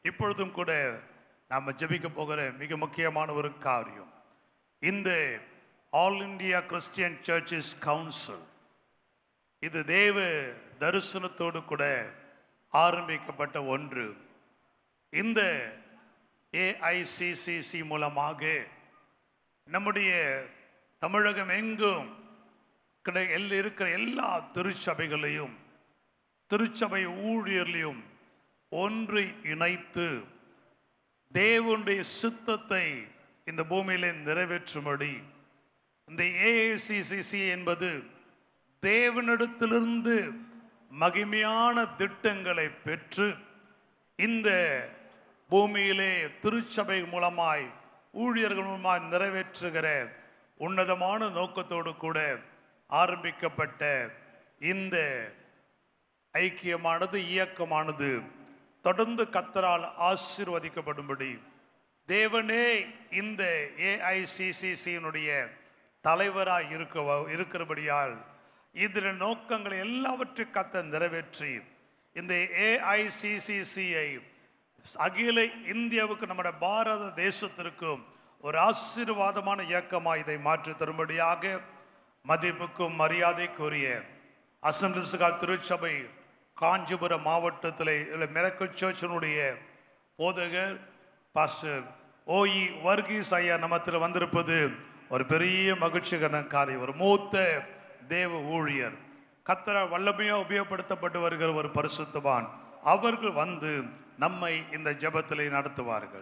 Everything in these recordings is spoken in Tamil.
இப்பொழுதும் கூட நாம் ஜெபிக்க போகிற மிக முக்கியமான ஒரு காரியம் இந்த all India Christian churches council இது தேவ தரிசனத்தோடு கூட ஆரம்பிக்கப்பட்ட ஒன்று இந்த ஏஐசிசிசி மூலமாக நம்முடைய தமிழகம் எங்கும் கிடை எல் இருக்கிற எல்லா திருச்சபைகளையும் திருச்சபை ஊழியர்களையும் ஒன்று இணைத்து தேவனுடைய சித்தத்தை இந்த பூமியிலே நிறைவேற்றும்படி இந்த ஏஐசிசிசி என்பது தேவனிடத்திலிருந்து மகிமையான திட்டங்களை பெற்று இந்த பூமியிலே திருச்சபை மூலமாய் ஊழியர்கள் மூலமாய் நிறைவேற்றுகிற உன்னதமான நோக்கத்தோடு கூட ஆரம்பிக்கப்பட்ட இந்த ஐக்கியமானது இயக்கமானது தொடர்ந்து கத்தரால் ஆசீர்வதிக்கப்படும்படி தேவனே இந்த ஏஐசிசிசியினுடைய தலைவராய் இருக்க இருக்கிறபடியால் இதில் நோக்கங்களை எல்லாவற்றையும் கத்த நிறைவேற்றி இந்த ஏஐசிசிசியை அகில இந்தியாவுக்கு நம்முடைய பாரத தேசத்திற்கும் ஒரு ஆசீர்வாதமான இயக்கமாக இதை மாற்றி தரும்படியாக மதிப்புக்கும் மரியாதைக்குரிய அசம்பிளிஸ்கால் திருச்சபை காஞ்சிபுரம் மாவட்டத்தில் இல்லை மிரக்கல் சர்ச்சினுடைய போதகர் பாஸ்டர் ஓஇ வர்கீஸ் ஐயா நமத்தில் வந்திருப்பது ஒரு பெரிய மகிழ்ச்சிகர காரியம் ஒரு மூத்த தேவ ஊழியர் கத்தர வல்லமையா உபயோகப்படுத்தப்பட்டு வருகிற ஒரு பரிசுத்தவான் அவர்கள் வந்து நம்மை இந்த ஜெபத்திலே நடத்துவார்கள்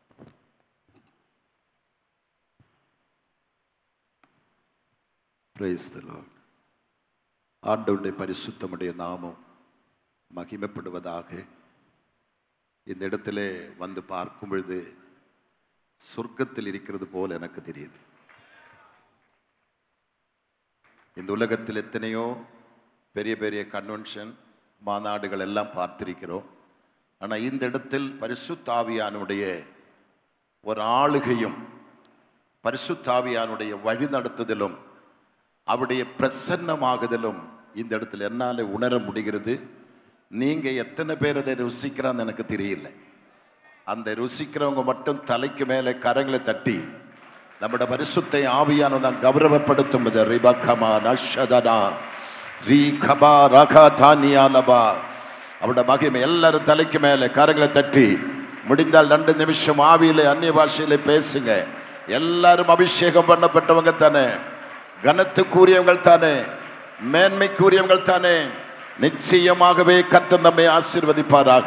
Praise the Lord. ஆண்டவருடைய பரிசுத்தமுடைய நாமம் மகிமைப்படுவதாக இந்த இடத்திலே வந்து பார்க்கும் பொழுது சொர்க்கத்தில் இருக்கிறது போல் எனக்கு தெரியுது இந்த உலகத்தில் எத்தனையோ பெரிய பெரிய கன்வென்ஷன் மாநாடுகள் எல்லாம் பார்த்திருக்கிறோம் ஆனால் இந்த இடத்தில் பரிசுத்தாவியானுடைய ஒரு ஆளுகையும் பரிசுத்தாவியானுடைய வழிநடத்துதலும் அவருடைய பிரசன்னமாகுதலும் இந்த இடத்துல என்னால உணர முடிகிறது நீங்க எத்தனை பேர் அதை ருசிக்கிறான்னு எனக்கு தெரியல அந்த ருசிக்கிறவங்க மட்டும் தலைக்கு மேலே கரங்களை தட்டி நம்முடைய பரிசுத்தை ஆவியானதான் கௌரவப்படுத்தும் ரிபக்கமா நஷதனா ரீ கபா ரகா தானியாலபா அவருடைய மகிமை எல்லாரும் தலைக்கு மேலே கரங்களை தட்டி முடிந்தால் ரெண்டு நிமிஷம் ஆவியிலே அந்நிய பாஷையில பேசுங்க எல்லாரும் அபிஷேகம் பண்ணப்பட்டவங்க தானே கனத்துக்குரியவங்கள் தானே மேன்மைக்குரியவங்கள் தானே நிச்சயமாகவே கர்த்தர் நம்மை ஆசீர்வதிப்பாராக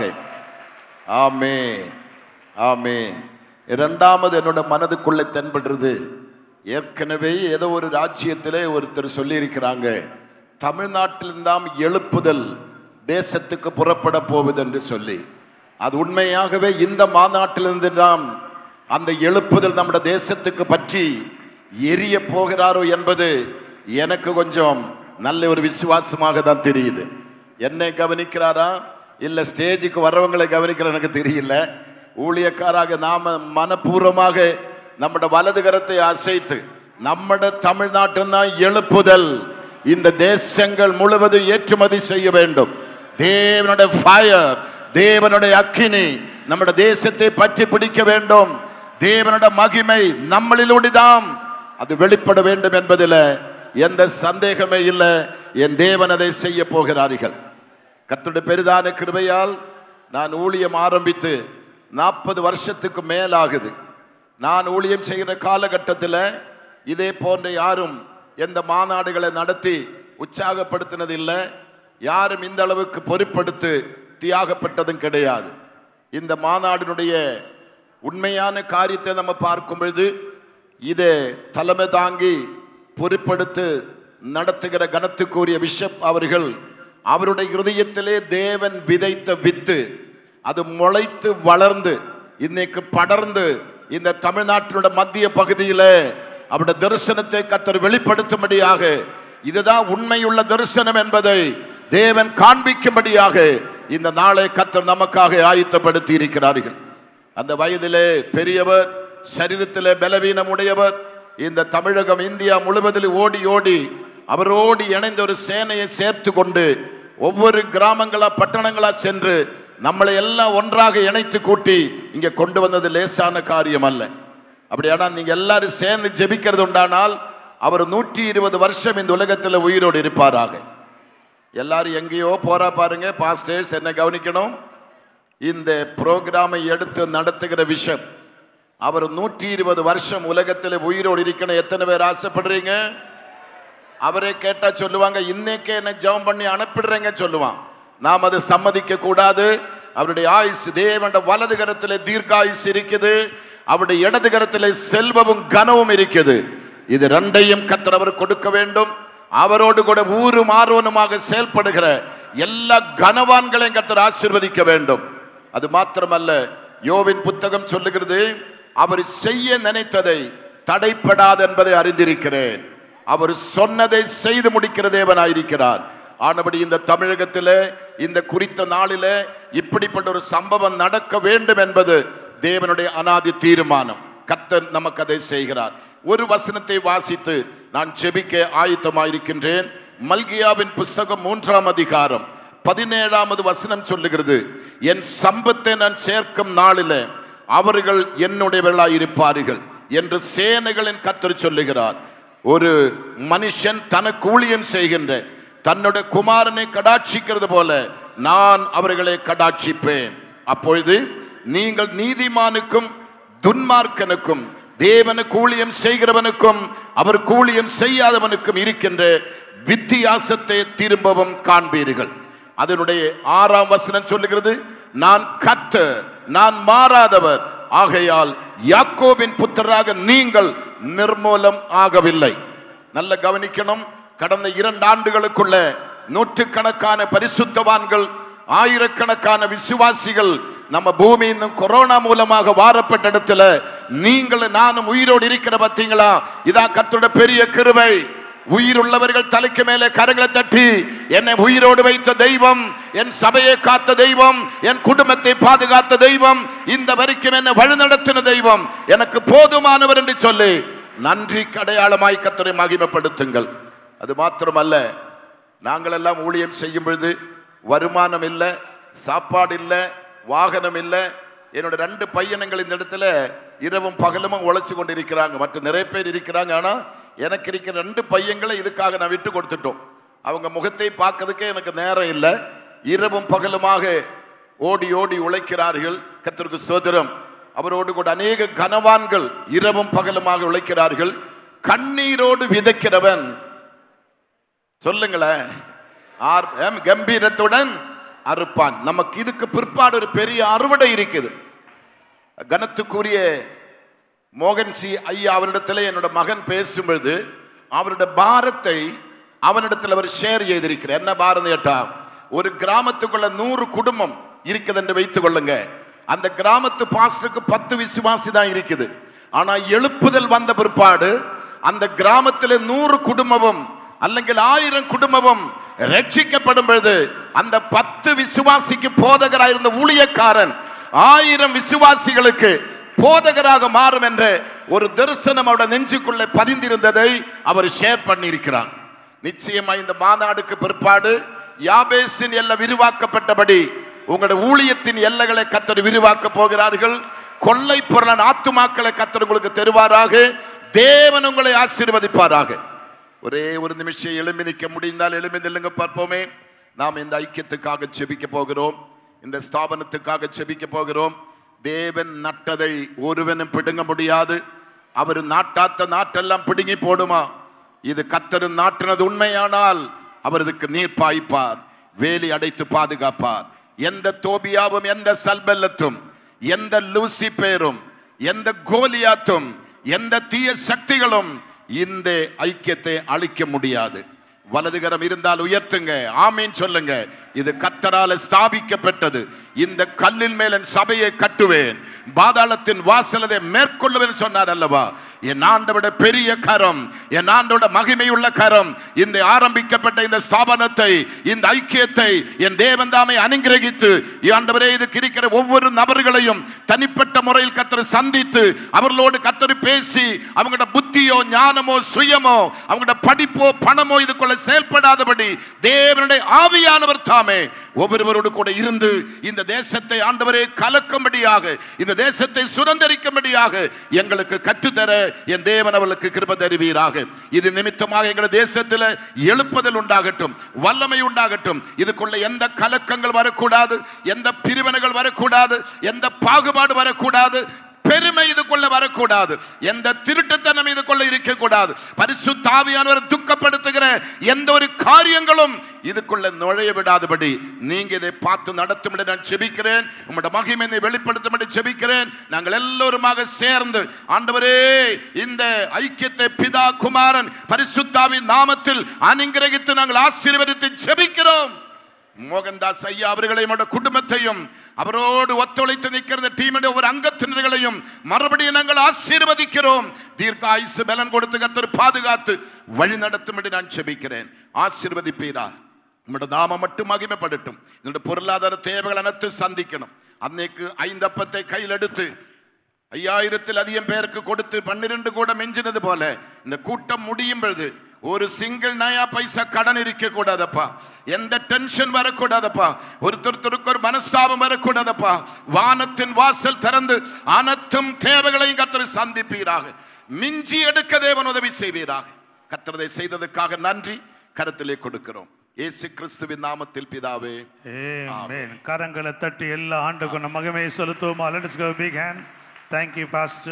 ஆமே ஆமே இரண்டாவது என்னோட மனதுக்குள்ளே தென்படுறது ஏற்கனவே ஏதோ ஒரு ராஜ்யத்திலே ஒருத்தர் சொல்லியிருக்கிறாங்க தமிழ்நாட்டில்தான் எழுப்புதல் தேசத்துக்கு புறப்பட போகுது என்று சொல்லி அது உண்மையாகவே இந்த மாநாட்டிலிருந்து தான் அந்த எழுப்புதல் நம்முடைய தேசத்துக்கு பற்றி எரிய போகிறாரோ என்பது எனக்கு கொஞ்சம் நல்ல ஒரு விசுவாசமாக தான் தெரியுது என்னை கவனிக்கிறாரா இல்ல ஸ்டேஜுக்கு வர்றவங்களை கவனிக்கிற எனக்கு தெரியல ஊழியக்காராக நாம மனப்பூர்வமாக நம்முடைய வலது கரத்தை அசைத்து நம்முடைய தமிழ்நாட்டில் தான் எழுப்புதல் இந்த தேசங்கள் முழுவதும் ஏற்றுமதி செய்ய வேண்டும் தேவனுடைய ஃபயர் தேவனுடைய அக்கினி நம்முடைய தேசத்தை பற்றி பிடிக்க வேண்டும் தேவனுடைய மகிமை நம்மளிலூடிதான் அது வெளிப்பட வேண்டும் என்பதில் எந்த சந்தேகமே இல்லை என் தேவன் அதை செய்ய போகிறார்கள் கர்த்தருடைய பெரிதான கிருபையால் நான் ஊழியம் ஆரம்பித்து நாற்பது வருஷத்துக்கு மேலாகுது நான் ஊழியம் செய்கிற காலகட்டத்தில் இதே போன்ற யாரும் எந்த மாநாடுகளை நடத்தி உற்சாகப்படுத்தினது இல்லை யாரும் இந்த அளவுக்கு பொறுப்படுத்து தியாகப்பட்டதும் கிடையாது இந்த மாநாடினுடைய உண்மையான காரியத்தை நம்ம பார்க்கும் பொழுது இதை தலைமை தாங்கி பொறுப்படுத்து நடத்துகிற கனத்துக்குரிய பிஷப் அவர்கள் அவருடைய இருதயத்திலே தேவன் விதைத்த வித்து அது முளைத்து வளர்ந்து இன்னைக்கு படர்ந்து இந்த தமிழ்நாட்டினோட மத்திய பகுதியில அவருடைய தரிசனத்தை கத்தர் வெளிப்படுத்தும்படியாக இதுதான் உண்மையுள்ள தரிசனம் என்பதை தேவன் காண்பிக்கும்படியாக இந்த நாளை கத்தர் நமக்காக ஆயத்தப்படுத்தி இருக்கிறார்கள் அந்த வயதிலே பெரியவர் சரீரத்திலே பலவீனம் உடையவர் இந்த தமிழகம் இந்தியா முழுவதிலும் ஓடி ஓடி அவரோடு இணைந்த ஒரு சேனையை சேர்த்து கொண்டு ஒவ்வொரு கிராமங்களா பட்டணங்களா சென்று நம்மளை எல்லாம் ஒன்றாக இணைத்து கூட்டி இங்க கொண்டு வந்தது லேசான காரியம் அல்ல அப்படியானா நீங்க எல்லாரும் சேர்ந்து ஜெபிக்கிறது உண்டானால் அவர் நூற்றி இருபது வருஷம் இந்த உலகத்தில் உயிரோடு இருப்பாராக எல்லாரும் எங்கேயோ போறா பாருங்க பாஸ்டர்ஸ் என்ன கவனிக்கணும் இந்த புரோகிராமை எடுத்து நடத்துகிற விஷயம் அவர் நூற்றி இருபது வருஷம் உலகத்தில் உயிரோடு இருக்கணும் எத்தனை பேர் ஆசைப்படுறீங்க அவரே கேட்டா சொல்லுவாங்க இன்னைக்கே என்ன ஜெபம் பண்ணி அனுப்பிடுறேங்க சொல்லுவான் நாம் அதை சம்மதிக்க கூடாது அவருடைய ஆயுசு தேவண்ட வலது கரத்திலே தீர்க்காயுசு இருக்குது அவருடைய இடது கரத்திலே செல்வமும் கனவும் இருக்குது இது ரெண்டையும் கத்தர் அவர் கொடுக்க வேண்டும் அவரோடு கூட ஊரும் ஆர்வனுமாக செயல்படுகிற எல்லா கனவான்களையும் கத்தர் ஆசீர்வதிக்க வேண்டும் அது மாத்திரமல்ல யோவின் புத்தகம் சொல்லுகிறது அவர் செய்ய நினைத்ததை தடைப்படாது என்பதை அறிந்திருக்கிறேன் அவர் சொன்னதை செய்து முடிக்கிற தேவனாயிருக்கிறார் ஆனபடி இந்த தமிழகத்திலே இந்த குறித்த நாளிலே இப்படிப்பட்ட ஒரு சம்பவம் நடக்க வேண்டும் என்பது தேவனுடைய அனாதி தீர்மானம் கத்தர் நமக்கு அதை செய்கிறார் ஒரு வசனத்தை வாசித்து நான் ஜெபிக்க ஆயத்தமாயிருக்கின்றேன் மல்கியாவின் புஸ்தகம் மூன்றாம் அதிகாரம் பதினேழாவது வசனம் சொல்லுகிறது என் சம்பத்தை நான் சேர்க்கும் நாளிலே அவர்கள் என்னுடையவர்களாய் இருப்பார்கள் என்று சேனைகளின் கத்தர் சொல்லுகிறார் ஒரு மனுஷன் தனக்கு ஊழியம் செய்கின்ற தன்னுடைய குமாரனை கடாட்சிக்கிறது போல நான் அவர்களை கடாட்சிப்பேன் அப்பொழுது நீங்கள் நீதிமானுக்கும் துன்மார்க்கனுக்கும் தேவனுக்கு ஊழியம் செய்கிறவனுக்கும் அவர் ஊழியம் செய்யாதவனுக்கும் இருக்கின்ற வித்தியாசத்தை திரும்பவும் காண்பீர்கள் அதனுடைய ஆறாம் வசனம் சொல்லுகிறது நான் கத்த நான் மாறாதவர் ஆகையால் யாக்கோபின் புத்தராக நீங்கள் நிர்மூலம் ஆகவில்லை நல்ல கவனிக்கணும் கடந்த இரண்டு ஆண்டுகளுக்குள்ள நூற்றுக்கணக்கான பரிசுத்தவான்கள் ஆயிரக்கணக்கான விசுவாசிகள் நம்ம பூமி இன்னும் கொரோனா மூலமாக வாரப்பட்ட இடத்துல நீங்கள் நானும் உயிரோடு இருக்கிற பார்த்தீங்களா இதா கத்தோட பெரிய கிருபை உயிருள்ளவர்கள் தலைக்கு மேலே கரங்களை தட்டி என்னை உயிரோடு வைத்த தெய்வம் என் சபையை காத்த தெய்வம் என் குடும்பத்தை பாதுகாத்த தெய்வம் இந்த வரைக்கும் என்னை வழிநடத்தின தெய்வம் எனக்கு போதுமானவர் என்று சொல்லி நன்றி அடையாளமாய் கத்தரை மகிமைப்படுத்துங்கள் அது மாத்திரமல்ல நாங்கள் எல்லாம் ஊழியம் செய்யும் பொழுது வருமானம் இல்லை சாப்பாடு இல்லை வாகனம் இல்லை என்னோட ரெண்டு பையனுங்கள் இந்த இடத்துல இரவும் பகலுமா உழைச்சு கொண்டு இருக்கிறாங்க மற்ற நிறைய பேர் இருக்கிறாங்க ஆனா எனக்கு இருக்கிற ரெண்டு பையங்களை இதுக்காக நான் விட்டு கொடுத்துட்டோம் அவங்க முகத்தை பார்க்கறதுக்கே எனக்கு நேரம் இல்லை இரவும் பகலுமாக ஓடி ஓடி உழைக்கிறார்கள் கத்திற்கு சோதரம் அவரோடு கூட அநேக கனவான்கள் இரவும் பகலுமாக உழைக்கிறார்கள் கண்ணீரோடு விதைக்கிறவன் சொல்லுங்களேன் ஆர் எம் கம்பீரத்துடன் அறுப்பான் நமக்கு இதுக்கு பிற்பாடு ஒரு பெரிய அறுவடை இருக்குது கனத்துக்குரிய மோகன் சி ஐயா அவரிடத்தில் என்னோட மகன் பேசும்பொழுது அவருடைய பாரத்தை அவனிடத்தில் அவர் ஷேர் செய்திருக்கிறார் என்ன பாரதம் கேட்டா ஒரு கிராமத்துக்குள்ள நூறு குடும்பம் இருக்குது என்று வைத்துக் கொள்ளுங்க அந்த கிராமத்து பாஸ்டருக்கு பத்து விசுவாசி தான் இருக்குது ஆனா எழுப்புதல் வந்த பிற்பாடு அந்த கிராமத்தில் நூறு குடும்பமும் അല്ലെങ്കിൽ ஆயிரம் குடும்பமும் ரட்சிக்கப்படும் பொழுது அந்த பத்து விசுவாசிக்கு போதகராயிருந்த ஊழியக்காரன் ஆயிரம் விசுவாசிகளுக்கு போதகராக மாறும் என்ற ஒரு தரிசனம் அவருடைய நெஞ்சுக்குள்ளே பதிந்திருந்ததை அவர் ஷேர் பண்ணியிருக்கிறார் நிச்சயமா இந்த மாநாடுக்கு பிற்பாடு யாபேசின் எல்லை விரிவாக்கப்பட்டபடி உங்களுடைய ஊழியத்தின் எல்லைகளை கத்தர் விரிவாக்க போகிறார்கள் கொள்ளை பொருளன் ஆத்துமாக்களை கத்தர் உங்களுக்கு தருவாராக தேவன் உங்களை ஆசீர்வதிப்பாராக ஒரே ஒரு நிமிஷம் எழும்பி நிற்க முடிந்தால் எழும்பி நில்லுங்க பார்ப்போமே நாம் இந்த ஐக்கியத்துக்காக செபிக்க போகிறோம் இந்த ஸ்தாபனத்துக்காக செபிக்க போகிறோம் தேவன் நட்டதை ஒருவனும் பிடுங்க முடியாது அவர் நாட்டாத்த நாட்டெல்லாம் பிடுங்கி போடுமா இது கத்தரும் நாட்டினது உண்மையானால் அவர் இதுக்கு நீர் பாய்ப்பார் வேலி அடைத்து பாதுகாப்பார் எந்த தோபியாவும் எந்த சல்பெல்லத்தும் எந்த லூசி பேரும் எந்த கோலியாத்தும் எந்த தீய சக்திகளும் இந்த ஐக்கியத்தை அழிக்க முடியாது வலதுகரம் இருந்தால் உயர்த்துங்க ஆமீன் சொல்லுங்க இது கத்தரால ஸ்தாபிக்கப்பட்டது இந்த கல்லின் மேல் என் சபையை கட்டுவேன் பாதாளத்தின் வாசலதை மேற்கொள்ளுவேன் சொன்னார் அல்லவா என் ஆண்டவிட பெரிய கரம் என் ஆண்டோட மகிமையுள்ள கரம் இந்த ஆரம்பிக்கப்பட்ட இந்த ஸ்தாபனத்தை இந்த ஐக்கியத்தை என் தேவன் தாமை அனுகிரகித்து ஆண்டவரே இதுக்கு இருக்கிற ஒவ்வொரு நபர்களையும் தனிப்பட்ட முறையில் கத்தர் சந்தித்து அவர்களோடு கத்தர் பேசி அவங்களோட புத்தியோ ஞானமோ சுயமோ அவங்களோட படிப்போ பணமோ இதுக்குள்ள செயல்படாதபடி தேவனுடைய ஆவியானவர் தாமே ஒவ்வொருவரோடு கூட இருந்து இந்த தேசத்தை ஆண்டவரே கலக்கும்படியாக இந்த தேசத்தை சுதந்திரிக்கும்படியாக எங்களுக்கு கற்றுத்தர என் தேவன் அவர்களுக்கு கிருப தருவீராக இது நிமித்தமாக எங்கள் தேசத்தில் எழுப்புதல் உண்டாகட்டும் வல்லமை உண்டாகட்டும் இதுக்குள்ள எந்த கலக்கங்கள் வரக்கூடாது எந்த பிரிவினைகள் வரக்கூடாது எந்த பாகுபாடு வரக்கூடாது பெருமை இதுக்குள்ள வரக்கூடாது எந்த திருட்டுத்தனம் இதுக்குள்ள இருக்கக்கூடாது பரிசுத்தாவியானவர் துக்கப்படுத்துகிற எந்த ஒரு காரியங்களும் இதுக்குள்ள நுழைய விடாதபடி நீங்க இதை பார்த்து நடத்தும்படி நான் செபிக்கிறேன் உங்களோட மகிமையை வெளிப்படுத்தும்படி செபிக்கிறேன் நாங்கள் எல்லோருமாக சேர்ந்து ஆண்டவரே இந்த ஐக்கியத்தை பிதா குமாரன் பரிசுத்தாவின் நாமத்தில் அனுங்கிரகித்து நாங்கள் ஆசீர்வதித்து செபிக்கிறோம் மோகன்தாஸ் ஐயா அவர்களையும் அவருடைய குடும்பத்தையும் அவரோடு ஒத்துழைத்து நிற்கிற டீமுடைய ஒரு அங்கத்தினர்களையும் மறுபடியும் நாங்கள் ஆசீர்வதிக்கிறோம் தீர்க்க ஆயுசு பலன் கொடுத்து கத்தர் பாதுகாத்து வழி நடத்தும்படி நான் செபிக்கிறேன் ஆசீர்வதிப்பீரா உங்களோட நாமம் மட்டும் மகிமைப்படட்டும் இதனுடைய பொருளாதார தேவைகள் அனைத்து சந்திக்கணும் அன்னைக்கு ஐந்தப்பத்தை கையில் எடுத்து ஐயாயிரத்தில் அதிகம் பேருக்கு கொடுத்து பன்னிரண்டு கூட மிஞ்சினது போல இந்த கூட்டம் முடியும் பொழுது ஒரு சிங்கிள் நயா பைசா கடன் இருக்க கூடாதப்பா எந்த டென்ஷன் வரக்கூடாதப்பா ஒருத்தருக்கு ஒரு மனஸ்தாபம் வரக்கூடாதப்பா வானத்தின் வாசல் திறந்து அனைத்தும் தேவைகளையும் கத்தர் சந்திப்பீராக மிஞ்சி எடுக்க தேவன் உதவி செய்வீராக கத்தரதை செய்ததுக்காக நன்றி கருத்திலே கொடுக்கிறோம் இயேசு கிறிஸ்துவின் நாமத்தில் பிதாவே ஆமென் கரங்களை தட்டி எல்லா ஆண்டுக்கும் நம்ம மகிமையை செலுத்துவோமா let's go big hand thank you pastor